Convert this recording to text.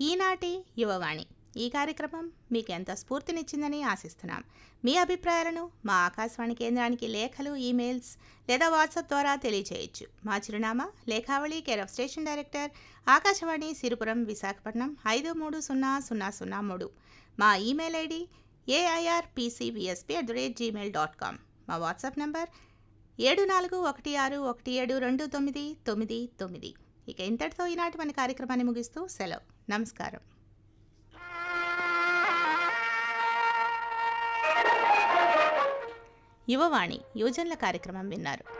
ఈనాటి యువవాణి ఈ కార్యక్రమం మీకు ఎంత స్ఫూర్తినిచ్చిందని ఆశిస్తున్నాం మీ అభిప్రాయాలను మా ఆకాశవాణి కేంద్రానికి లేఖలు ఈమెయిల్స్ లేదా వాట్సాప్ ద్వారా తెలియచేయచ్చు మా చిరునామా లేఖావళి care of station director Akashvani Siripuram Visakhapatnam ఐదు మూడు సున్నా సున్నా సున్నా మూడు మా email ID AIR PCVSP at the rate Gmail dot com మా వాట్సాప్ నంబర్ ఏడు నాలుగు ఒకటి ఆరు ఒకటి ఏడు రెండు తొమ్మిది తొమ్మిది తొమ్మిది ఇక ఇంతటితో ఈనాటి మన కార్యక్రమాన్ని ముగిస్తూ సెలవు నమస్కారం యువవాణి యువజనుల కార్యక్రమం విన్నారు